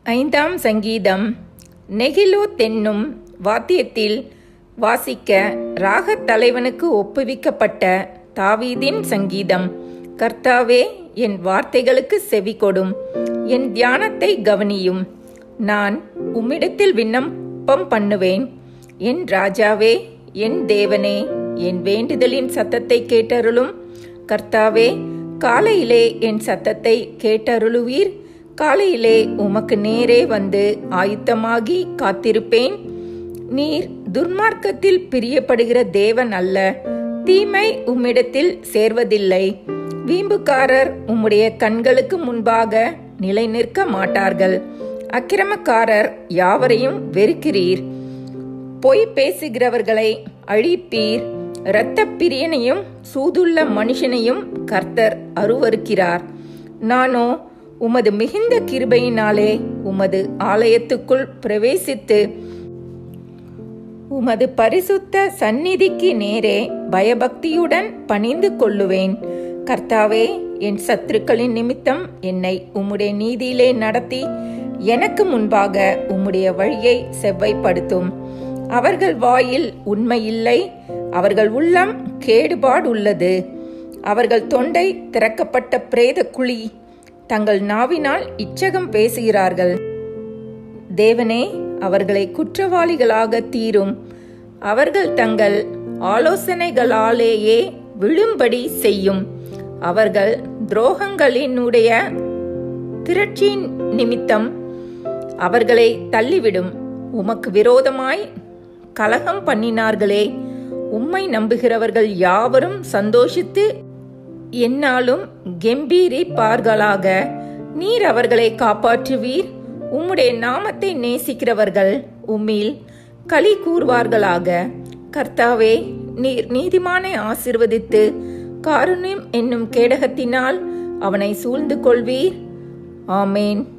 ஐந்தாம் சங்கீதம் நெகிலோ தென்னும் வாத்தியத்தில் வாசிக்க ராகத் தலைவனுக்கு ஒப்புவிக்கப்பட்ட தாவீதின் சங்கீதம் கர்த்தாவே என் வார்த்தைகளுக்கு செவி கொடும் என் தியானத்தை கவனியும் நான் உம்மிடத்தில் விண்ணப்பம் பண்ணுவேன் என் ராஜாவே என் தேவனே என் வேண்டுதலின் சத்தத்தை கேட்டருளும் கர்த்தாவே காலையிலே என் சத்தத்தை கேட்டருளுவீர் காலையிலே உமக்கு நேரே வந்து ஆயுத்தமாகி காத்திருப்பேன் நீர் துர்மார்க்கத்தில் பிரியப்படுகிற தேவன் அல்ல தீமை உம்மிடத்தில் சேர்வதில்லை வீம்புக்காரர் உம்முடைய கண்களுக்கு முன்பாக நிலை நிற்க மாட்டார்கள் அக்கிரமக்காரர் யாவரையும் வெறுக்கிறீர் பொய் பேசுகிறவர்களை அழிப்பீர் இரத்த பிரியனையும் சூதுள்ள மனுஷனையும் கர்த்தர் அருவருக்கிறார் நானோ உமது மிகுந்த கிருபையினாலே உமது ஆலயத்துக்குள் பிரவேசித்து உமது பரிசுத்த சந்நிதிக்கு நேரே பயபக்தியுடன் பணிந்து கொள்ளுவேன் கர்த்தாவே என் சத்துருக்களின் நிமித்தம் என்னை உம்முடைய நீதியிலே நடத்தி எனக்கு முன்பாக உம்முடைய வழியை செவ்வைப்படுத்தும் அவர்கள் வாயில் உண்மை இல்லை அவர்கள் உள்ளம் கேடுபாடுள்ளது அவர்கள் தொண்டை திறக்கப்பட்ட பிரேத குழி தங்கள் நாவினால் இச்சகம் பேசுகிறார்கள் தேவனே அவர்களை குற்றவாளிகளாக தீரும் அவர்கள் தங்கள் ஆலோசனைகளாலேயே விழும்படி செய்யும் அவர்கள் துரோகங்களினுடைய திரட்சியின் நிமித்தம் அவர்களை தள்ளிவிடும் உமக்கு விரோதமாய் கலகம் பண்ணினார்களே உம்மை நம்புகிறவர்கள் யாவரும் சந்தோஷித்து என்னாலும் கெம்பீரிப்பார்களாக நீர் அவர்களை காப்பாற்றுவீர் உம்முடைய நாமத்தை நேசிக்கிறவர்கள் உம்மில் களி கூறுவார்களாக கர்த்தாவே நீர் நீதிமானை ஆசிர்வதித்து காருண்யம் என்னும் கேடகத்தினால் அவனை சூழ்ந்து கொள்வீர் ஆமேன்